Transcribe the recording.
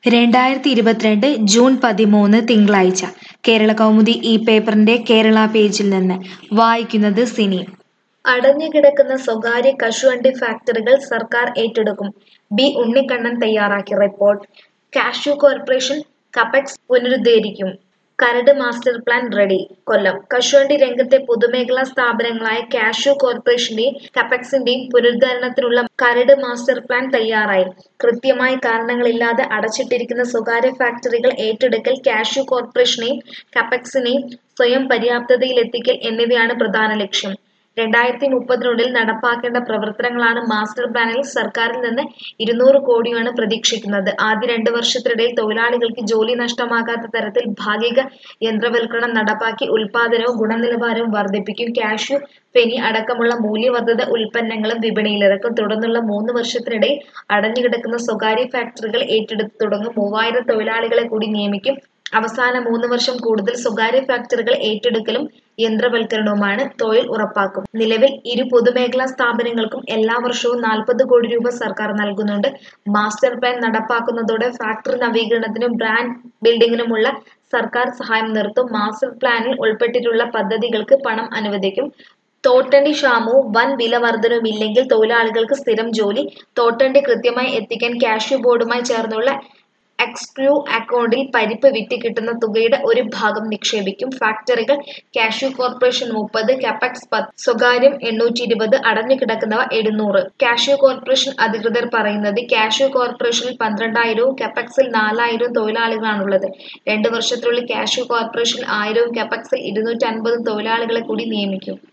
രണ്ടായിരത്തി ഇരുപത്തിരണ്ട് ജൂൺ പതിമൂന്ന് തിങ്കളാഴ്ച കേരള കൗമുദി ഈ പേപ്പറിന്റെ കേരള പേജിൽ നിന്ന് വായിക്കുന്നത് സിനി അടഞ്ഞുകിടക്കുന്ന സ്വകാര്യ കശുവണ്ടി ഫാക്ടറികൾ സർക്കാർ ഏറ്റെടുക്കും ബി ഉണ്ണിക്കണ്ണൻ തയ്യാറാക്കിയ റിപ്പോർട്ട് കാഷ്യൂ കോർപ്പറേഷൻ കപെക്സ് പുനരുദ്ധരിക്കും കരട് മാസ്റ്റർ പ്ലാൻ റെഡി കൊല്ലം കശുവണ്ടി രംഗത്തെ പൊതുമേഖലാ സ്ഥാപനങ്ങളായ കാഷ്യൂ കോർപ്പറേഷന്റെയും കപെക്സിന്റെയും പുനരുദ്ധരണത്തിനുള്ള കരട് മാസ്റ്റർ പ്ലാൻ തയ്യാറായി കൃത്യമായ കാരണങ്ങളില്ലാതെ അടച്ചിട്ടിരിക്കുന്ന സ്വകാര്യ ഫാക്ടറികൾ ഏറ്റെടുക്കൽ കാഷ്യൂ കോർപ്പറേഷനെയും കപെക്സിനെയും സ്വയം പര്യാപ്തതയിലെത്തിക്കൽ എന്നിവയാണ് പ്രധാന ലക്ഷ്യം രണ്ടായിരത്തി മുപ്പതിനുള്ളിൽ നടപ്പാക്കേണ്ട പ്രവർത്തനങ്ങളാണ് മാസ്റ്റർ പ്ലാനിൽ സർക്കാരിൽ നിന്ന് ഇരുന്നൂറ് കോടിയാണ് പ്രതീക്ഷിക്കുന്നത് ആദ്യ രണ്ട് വർഷത്തിനിടയിൽ തൊഴിലാളികൾക്ക് ജോലി നഷ്ടമാകാത്ത തരത്തിൽ ഭാഗിക യന്ത്രവൽക്കരണം നടപ്പാക്കി ഉൽപാദനവും ഗുണനിലവാരവും വർദ്ധിപ്പിക്കും കാഷ്യൂ ഫെനി അടക്കമുള്ള മൂല്യവർദ്ധിത ഉൽപ്പന്നങ്ങളും വിപണിയിലിറക്കും തുടർന്നുള്ള മൂന്ന് വർഷത്തിനിടയിൽ അടഞ്ഞുകിടക്കുന്ന സ്വകാര്യ ഫാക്ടറികൾ ഏറ്റെടുത്തു തുടങ്ങും മൂവായിരം തൊഴിലാളികളെ കൂടി നിയമിക്കും അവസാന മൂന്ന് വർഷം കൂടുതൽ സ്വകാര്യ ഫാക്ടറികൾ ഏറ്റെടുക്കലും യന്ത്രവൽക്കരണവുമാണ് തൊഴിൽ ഉറപ്പാക്കും നിലവിൽ ഇരു പൊതുമേഖലാ സ്ഥാപനങ്ങൾക്കും എല്ലാ വർഷവും നാൽപ്പത് കോടി രൂപ സർക്കാർ നൽകുന്നുണ്ട് മാസ്റ്റർ പ്ലാൻ നടപ്പാക്കുന്നതോടെ ഫാക്ടറി നവീകരണത്തിനും ബ്രാൻഡ് ബിൽഡിംഗിനുമുള്ള സർക്കാർ സഹായം നിർത്തും മാസ്റ്റർ പ്ലാനിൽ ഉൾപ്പെട്ടിട്ടുള്ള പദ്ധതികൾക്ക് പണം അനുവദിക്കും തോട്ടണ്ടി ക്ഷാമവും വൻ വില വർധനവും ഇല്ലെങ്കിൽ തൊഴിലാളികൾക്ക് സ്ഥിരം ജോലി തോട്ടണ്ടി കൃത്യമായി എത്തിക്കാൻ കാഷ്യൂ ബോർഡുമായി ചേർന്നുള്ള എക്സ്ക്ലൂ അക്കൗണ്ടിൽ പരിപ്പ് വിറ്റ് കിട്ടുന്ന തുകയുടെ ഒരു ഭാഗം നിക്ഷേപിക്കും ഫാക്ടറികൾ കാഷ്യൂ കോർപ്പറേഷൻ മുപ്പത് കപെക്സ് പത്ത് സ്വകാര്യം എണ്ണൂറ്റി ഇരുപത് അടഞ്ഞുകിടക്കുന്നവ എഴുന്നൂറ് കാഷ്യൂ കോർപ്പറേഷൻ അധികൃതർ പറയുന്നത് കാഷ്യൂ കോർപ്പറേഷനിൽ പന്ത്രണ്ടായിരവും കപെക്സിൽ നാലായിരവും തൊഴിലാളികളാണുള്ളത് രണ്ട് വർഷത്തിനുള്ളിൽ കാഷ്യൂ കോർപ്പറേഷനിൽ ആയിരവും കപെക്സിൽ ഇരുന്നൂറ്റി അൻപതും തൊഴിലാളികളെ കൂടി നിയമിക്കും